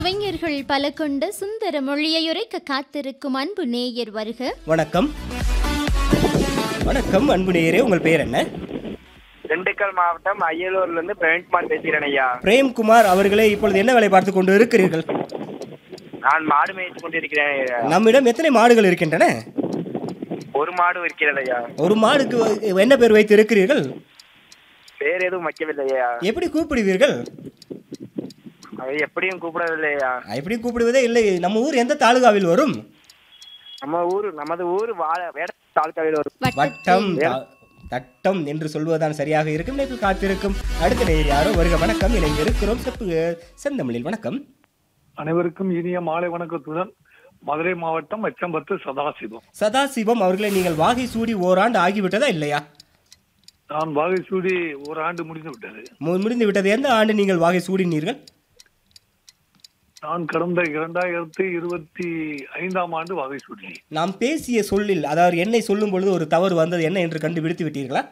கவிஞர்கள் பல கொண்ட சுந்தர மொழியையுரைக்க காத்திருக்கும் அன்பு நேயர் வருக வணக்கம் வணக்கம் அன்பு நேயரே உங்கள் பெயர் என்ன திண்டுக்கல் மாவட்டம் அரியலூர்ல இருந்து பிரவீன்குமார் பேசுகிறேன் ஐயா பிரேம்குமார் அவர்களே இப்பொழுது என்ன வேலை பார்த்து கொண்டு இருக்கிறீர்கள் நான் மாடு மேய்த்து கொண்டிருக்கிறேன் ஐயா. நம்மிடம் எத்தனை மாடுகள் இருக்கின்றன ஒரு மாடு இருக்கிறது ஐயா ஒரு மாடுக்கு என்ன பேர் வைத்து இருக்கிறீர்கள் பேர் எதுவும் வைக்கவில்லை ஐயா எப்படி கூப்பிடுவீர்கள் அது எப்படியும் கூப்பிடவில்லை ஐயா எப்படி கூப்பிடுவதே இல்லை நம்ம ஊர் எந்த தாலுகாவில் வரும் நம்ம ஊர் நமது ஊர் வாழ வேட தாலுக்காவில் ஒரு வட்டம் தா- தட்டம் என்று சொல்வதுதான் சரியாக இருக்கும் நேற்று காத்திருக்கும் அடுத்த நேயர் யாரோ வருக வணக்கம் இணைந்து இருக்கிறோம் செப்பு செந்தமிழில் வணக்கம் அனைவருக்கும் இனிய மாலை வணக்கத்துடன் மதுரை மாவட்டம் எச்சம்பத்து சதாசிவம் சதாசிவம் அவர்களை நீங்கள் வாகை சூடி ஓராண்டு ஆகிவிட்டதா இல்லையா நான் வாகை சூடி ஒரு ஆண்டு முடிந்து விட்டது மு- முடிந்து விட்டது எந்த ஆண்டு நீங்கள் வாகை சூடினீர்கள் நான் கடந்த இரண்டாயிரத்தி இருபத்தி ஐந்தாம் ஆண்டு வாகை சூடினேன் நாம் பேசிய சொல்லில் அதாவது என்னை சொல்லும் பொழுது ஒரு தவறு வந்தது என்ன என்று கண்டுபிடித்து விட்டீர்களா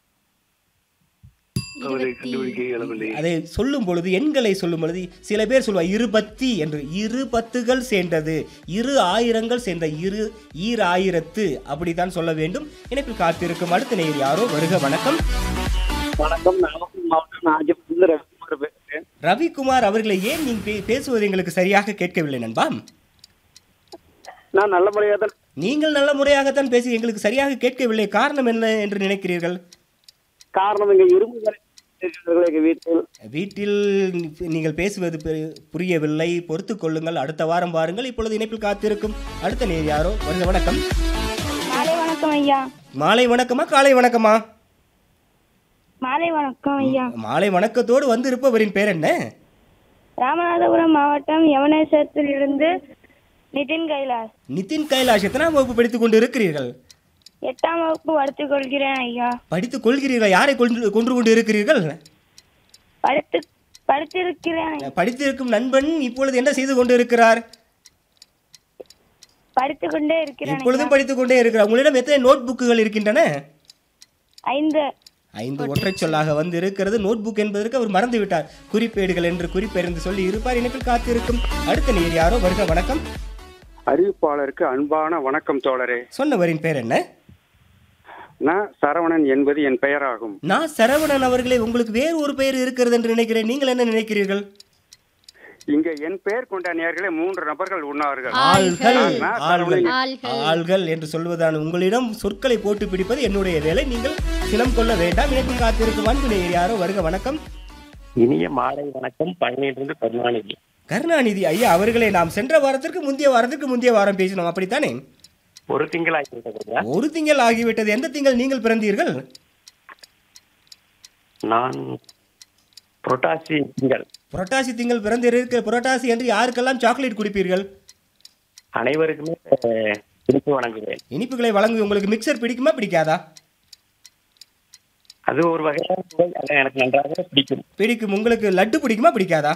அவரை கண்டுபிடிக்க இயலவில்லை அதை சொல்லும் பொழுது எண்களை சொல்லும் பொழுது சில பேர் சொல்லுவா இருபத்தி என்று இரு பத்துகள் சேர்ந்தது இரு ஆயிரங்கள் சேர்ந்த இரு ஈர் ஆயிரத்து அப்படித்தான் சொல்ல வேண்டும் இணைப்பில் காத்திருக்கும் அடுத்த நேர் யாரோ வருக வணக்கம் வணக்கம் நாமக்கல் மாவட்டம் நாஜிலிருந்து ரவிக்குமார் பேசுறேன் ரவிக்குமார் அவர்களை ஏன் நீங்க பே- பேசுவது எங்களுக்கு சரியாக கேட்கவில்லை நண்பா நான் நல்ல முறையாக தான் நீங்கள் நல்ல முறையாகத்தான் பேசி எங்களுக்கு சரியாக கேட்கவில்லை காரணம் என்ன என்று நினைக்கிறீர்கள் காரணம் இங்க இரும்பு வேலை இருக்கிறவர்கள் எங்க வீட்டில் வீட்டில் நீங்கள் பேசுவது பெ- புரியவில்லை பொறுத்துக் கொள்ளுங்கள் அடுத்த வாரம் பாருங்கள் இப்பொழுது இணைப்பில் காத்திருக்கும் அடுத்த நேர் யாரோ வருக வணக்கம் மாலை வணக்கம் ஐயா மாலை வணக்கமா காலை வணக்கமா மாலை வணக்கம் ஐயா மாலை வணக்கத்தோடு வந்து இருப்பவரின் பேர் என்ன ராமநாதபுரம் மாவட்டம் யவனேஸ்வரத்தில் இருந்து நிதின் கைலாஸ் நிதின் கைலாஷ் எத்தனாம் வகுப்பு படித்துக் கொண்டு இருக்கிறீர்கள் எட்டாம் வகுப்பு படித்துக் கொள்கிறேன் ஐயா படித்துக் கொள்கிறீர்கள் யாரை கொன்று கொன்று கொண்டு இருக்கிறீர்கள் படித்து படித்திருக்கிறேன் படித்திருக்கும் நண்பன் இப்பொழுது என்ன செய்து கொண்டு இருக்கிறார் படித்து கொண்டே இருக்கிறேன் இப்பொழுதும் படித்துக் கொண்டே இருக்கிறார் உங்களிடம் எத்தனை நோட் புக்குகள் இருக்கின்றன ஐந்து ஐந்து ஒற்றைச் சொல்லாக வந்து இருக்கிறது நோட் புக் என்பதற்கு அவர் மறந்து விட்டார் குறிப்பேடுகள் என்று குறிப்பெயர்ந்து சொல்லி இருப்பார் இணைப்பில் காத்திருக்கும் அடுத்த நேர் யாரோ வருக வணக்கம் அறிவிப்பாளருக்கு அன்பான வணக்கம் தோழரே சொன்னவரின் பேர் என்ன நான் சரவணன் என்பது என் பெயராகும் நான் சரவணன் அவர்களே உங்களுக்கு வேறு ஒரு பெயர் இருக்கிறது என்று நினைக்கிறேன் நீங்கள் என்ன நினைக்கிறீர்கள் இங்க என் பெயர் கொண்ட நேர்களே மூன்று நபர்கள் உண்ணார்கள் ஆள்கள் நான் ஆள்கள் ஆள்கள். ஆள்கள் என்று சொல்வதான உங்களிடம் சொற்களை போட்டு பிடிப்பது என்னுடைய வேலை நீங்கள் சினம் கொள்ள வேண்டாம் இணைப்பில் காத்திருக்கும் அன்பு நேயர் யாரோ வருக வணக்கம் இனிய மாலை வணக்கம் பழனியிலிருந்து கருணாநிதி கருணாநிதி ஐயா அவர்களே நாம் சென்ற வாரத்திற்கு முந்தைய வாரத்திற்கு முந்தைய வாரம் பேசினோம் அப்படித்தானே ஒரு திங்களாகி விட்டது ஒரு திங்கள் ஆகிவிட்டது எந்த திங்கள் நீங்கள் பிறந்தீர்கள் நான் புரட்டாசி திங்கள் புரட்டாசி திங்கள் பிறந்திருக்க புரட்டாசி என்று யாருக்கெல்லாம் சாக்லேட் குடிப்பீர்கள் அனைவருக்குமே அஹ், திருப்பி வணங்குவேன் இனிப்புகளை வழங்கு உங்களுக்கு மிக்சர் பிடிக்குமா பிடிக்காதா அது ஒரு வகையான சுவை அதான் எனக்கு நன்றாக பிடிக்கும் பிடிக்கும் உங்களுக்கு லட்டு பிடிக்குமா பிடிக்காதா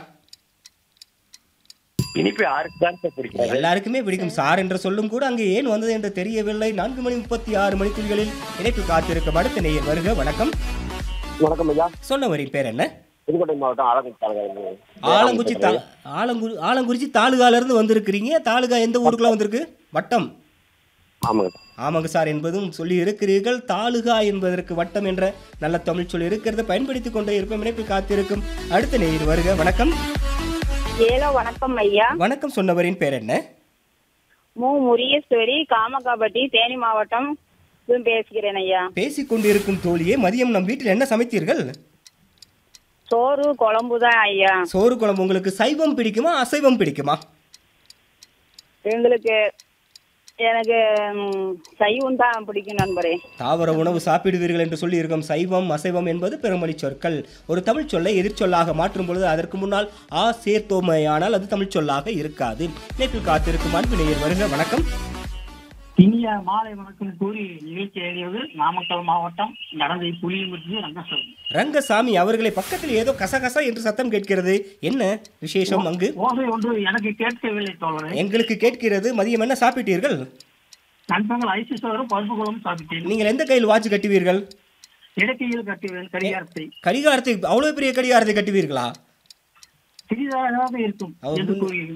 இனிப்பு யாருக்கு தான் சார் பிடிக்காது எல்லாருக்குமே பிடிக்கும் சார் என்ற சொல்லும் கூட அங்கே ஏன் வந்தது என்று தெரியவில்லை நான்கு மணி முப்பத்தி ஆறு மணித்துளிகளில் இணைப்பு காத்திருக்கும் அடுத்த நேயர் வருக வணக்கம் வணக்கம் ஐயா சொன்னவரின் பேர் என்ன புதுக்கோட்டை மாவட்டம் ஆலங்குடி ஆலங்குச்சி தா ஆலங்குடி ஆலங்குறிச்சி தாலுகால இருந்து வந்திருக்கிறீங்க தாலுகா எந்த ஊருக்குள்ள வந்திருக்கு வட்டம் ஆமாங்க ஆமாங்க சார் என்பதும் சொல்லி இருக்கிறீர்கள் தாலுகா என்பதற்கு வட்டம் என்ற நல்ல தமிழ் சொல் இருக்கிறது பயன்படுத்திக் கொண்டே இருப்போம் இணைப்பில் காத்திருக்கும் அடுத்த நேயர் வருக வணக்கம் ஏலோ வணக்கம் ஐயா வணக்கம் சொன்னவரின் பேர் என்ன மு முரியேஸ்வரி காமகாபட்டி தேனி மாவட்டம் இருந்து பேசுகிறேன் ஐயா பேசிக் கொண்டிருக்கும் தோழியே மதியம் நம் வீட்டில் என்ன சமைத்தீர்கள் சோறு குழம்பு தான் ஐயா சோறு குழம்பு உங்களுக்கு சைவம் பிடிக்குமா அசைவம் பிடிக்குமா எங்களுக்கு எனக்கு ம், சைவம் தான் பிடிக்கும் நண்பரே தாவர உணவு சாப்பிடுவீர்கள் என்று சொல்லி இருக்கும் சைவம் அசைவம் என்பது பெருமொழி சொற்கள் ஒரு தமிழ் சொல்லை எதிர்ச்சொல்லாக மாற்றும் பொழுது அதற்கு முன்னால் ஆ சேர்த்தோமையானால் அது தமிழ் சொல்லாக இருக்காது இணைப்பில் காத்திருக்கும் அன்பு நேயர் வருக வணக்கம் இனிய மாலை வணக்கம் கூறி நிகழ்ச்சி எழுதியது நாமக்கல் மாவட்டம் நடந்தை புளியங்குறிச்சி ரங்கசாமி ரங்கசாமி அவர்களை பக்கத்தில் ஏதோ கசகச என்று சத்தம் கேட்கிறது என்ன விசேஷம் அங்கு ஓசை ஒன்று எனக்கு கேட்கவில்லை தோழரே எங்களுக்கு கேட்கிறது மதியம் என்ன சாப்பிட்டீர்கள் நண்பர்கள் ஐசி சோறும் பருப்பு குழம்பும் சாப்பிட்டேன் நீங்கள் எந்த கையில் வாட்ச் கட்டுவீர்கள் இடக்கையில் கட்டுவேன் கடிகாரத்தை கடிகாரத்தை அவ்வளவு பெரிய கடிகாரத்தை கட்டுவீர்களா சிறிதாக இருக்கும் அவர் என்று முன்- கூறி